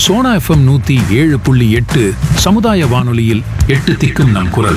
Sona FM நூத்தி ஏழு புள்ளி எட்டு சமுதாய வானொலியில் எட்டு திக்கும் நம் குரல்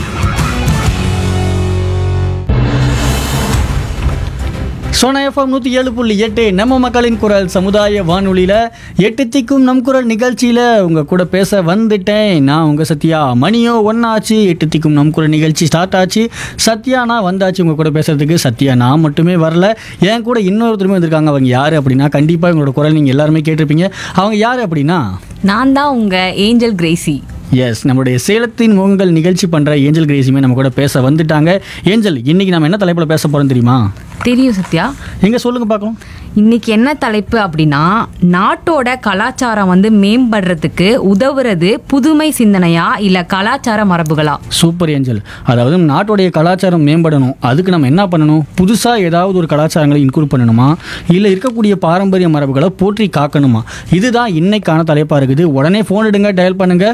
சோனா எஃப்எம் நூற்றி ஏழு புள்ளி எட்டு நம்ம மக்களின் குரல் சமுதாய வானொலியில் எட்டு திக்கும் நம் குரல் நிகழ்ச்சியில் உங்கள் கூட பேச வந்துட்டேன் நான் உங்கள் சத்யா மணியோ ஒன்றாச்சு எட்டு திக்கும் நம் குரல் நிகழ்ச்சி ஸ்டார்ட் ஆச்சு சத்யா நான் வந்தாச்சு உங்கள் கூட பேசுறதுக்கு சத்யா நான் மட்டுமே வரல என் கூட இன்னொருத்தருமே வந்திருக்காங்க அவங்க யார் அப்படின்னா கண்டிப்பாக உங்களோட குரல் நீங்கள் எல்லாருமே கேட்டிருப்பீங்க அவங்க யார் அப்படின்னா நான் தான் உங்க ஏஞ்சல் கிரேசி எஸ் நம்மளுடைய சேலத்தின் முகங்கள் நிகழ்ச்சி பண்ணுற ஏஞ்சல் கிரேசியுமே நம்ம கூட பேச வந்துட்டாங்க ஏஞ்சல் இன்னைக்கு நம்ம என்ன தலைப்பில் பேச போகிறோம் தெரியுமா தெரியும் சத்யா எங்கே சொல்லுங்கள் பார்க்கலாம் இன்னைக்கு என்ன தலைப்பு அப்படின்னா நாட்டோட கலாச்சாரம் வந்து மேம்படுறதுக்கு உதவுறது புதுமை சிந்தனையா இல்ல கலாச்சார மரபுகளா சூப்பர் ஏஞ்சல் அதாவது நாட்டுடைய கலாச்சாரம் மேம்படணும் அதுக்கு நம்ம என்ன பண்ணணும் புதுசாக ஏதாவது ஒரு கலாச்சாரங்களை இன்க்ளூட் பண்ணணுமா இல்லை இருக்கக்கூடிய பாரம்பரிய மரபுகளை போற்றி காக்கணுமா இதுதான் இன்னைக்கான தலைப்பாக இருக்குது உடனே ஃபோன் எடுங்க டயல் பண்ணுங்க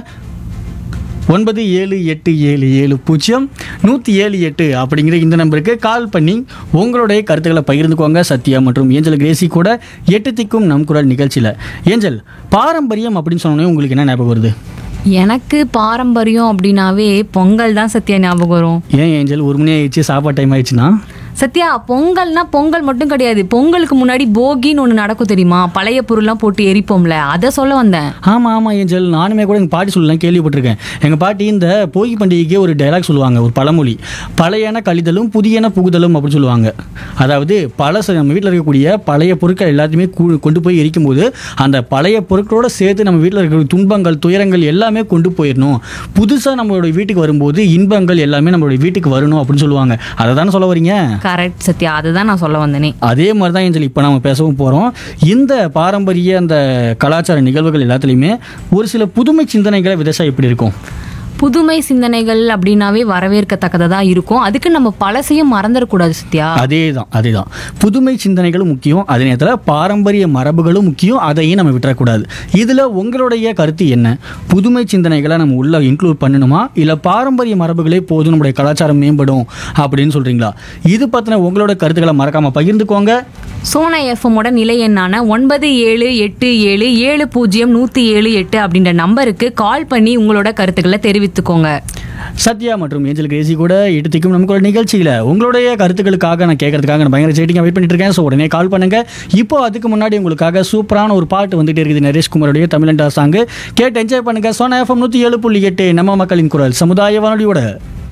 ஒன்பது ஏழு எட்டு ஏழு ஏழு பூஜ்ஜியம் நூற்றி ஏழு எட்டு அப்படிங்கிற இந்த நம்பருக்கு கால் பண்ணி உங்களுடைய கருத்துக்களை பகிர்ந்துக்கோங்க சத்யா மற்றும் ஏஞ்சல் கிரேசி கூட எட்டு திக்கும் நம் குரல் நிகழ்ச்சியில் ஏஞ்சல் பாரம்பரியம் அப்படின்னு சொன்னோன்னே உங்களுக்கு என்ன ஞாபகம் வருது எனக்கு பாரம்பரியம் அப்படின்னாவே பொங்கல் தான் சத்யா ஞாபகம் வரும் ஏன் ஏஞ்சல் ஒரு மணி ஆயிடுச்சு சாப்பாடு டைம் ஆயிடுச்சுன்னா சத்யா பொங்கல்னா பொங்கல் மட்டும் கிடையாது பொங்கலுக்கு முன்னாடி போகின்னு ஒன்று நடக்கும் தெரியுமா பழைய பொருள்லாம் போட்டு எரிப்போம்ல அதை சொல்ல வந்தேன் ஆமாம் ஆமாம் ஏஞ்சல் நானுமே கூட எங்கள் பாட்டி சொல்லலாம் கேள்விப்பட்டிருக்கேன் எங்கள் பாட்டி இந்த போகி பண்டிகைக்கே ஒரு டைலாக் சொல்லுவாங்க ஒரு பழமொழி பழையன கழிதலும் புதியன புகுதலும் அப்படின்னு சொல்லுவாங்க அதாவது பழச நம்ம வீட்டில் இருக்கக்கூடிய பழைய பொருட்கள் எல்லாத்தையுமே கூ- கொண்டு போய் எரிக்கும்போது அந்த பழைய பொருட்களோட சேர்த்து நம்ம வீட்டில் இருக்கிற துன்பங்கள் துயரங்கள் எல்லாமே கொண்டு போயிடணும் புதுசாக நம்மளுடைய வீட்டுக்கு வரும்போது இன்பங்கள் எல்லாமே நம்மளுடைய வீட்டுக்கு வரணும் அப்படின்னு சொல்லுவாங்க அதை தானே சொல்ல வரீங்க கரெக்ட் சத்யா அதுதான் நான் சொல்ல வந்தேனே அதே மாதிரி தான் ஏஞ்சல் இப்போ நம்ம பேசவும் போகிறோம் இந்த பாரம்பரிய அந்த கலாச்சார நிகழ்வுகள் எல்லாத்துலேயுமே ஒரு சில புதுமை சிந்தனைகளை விதைச்சா எப்படி இருக்கும் புதுமை சிந்தனைகள் அப்படின்னாவே வரவேற்கத்தக்கதா தான் இருக்கும் அதுக்கு நம்ம பழசையும் மறந்துடக்கூடாது சத்யா அதே தான் அதே தான் புதுமை சிந்தனைகளும் முக்கியம் அதே நேரத்தில் பாரம்பரிய மரபுகளும் முக்கியம் அதையும் நம்ம விட்டுறக்கூடாது இதில் உங்களுடைய கருத்து என்ன புதுமை சிந்தனைகளை நம்ம உள்ள இன்க்ளூட் பண்ணணுமா இல்லை பாரம்பரிய மரபுகளே போதும் நம்முடைய கலாச்சாரம் மேம்படும் அப்படின்னு சொல்கிறீங்களா இது பற்றின உங்களோட கருத்துக்களை மறக்காமல் பகிர்ந்துக்கோங்க சோனா எஃப்எம்மோட நிலை எண்ணான ஒன்பது ஏழு எட்டு ஏழு ஏழு பூஜ்ஜியம் நூற்றி ஏழு எட்டு அப்படின்ற நம்பருக்கு கால் பண்ணி உங்களோட கருத்துக்களை தெரிவித்துக்கோங்க சத்யா மற்றும் ஏஞ்சல் கிரேசி கூட எடுத்துக்கும் நமக்கு ஒரு நிகழ்ச்சியில் உங்களுடைய கருத்துக்களுக்காக நான் கேட்கறதுக்காக நான் பயங்கர சேட்டிங்காக வெயிட் பண்ணிட்டு இருக்கேன் ஸோ உடனே கால் பண்ணுங்க இப்போ அதுக்கு முன்னாடி உங்களுக்காக சூப்பரான ஒரு பாட்டு வந்துட்டு இருக்குது நரேஷ் குமாரோடைய தமிழண்டா சாங்கு கேட்டு என்ஜாய் பண்ணுங்க சோனா எஃப்எம் நூற்றி ஏழு புள்ளி எட்டு நம்ம மக்களின் குரல் சமுதாய வானொலியோட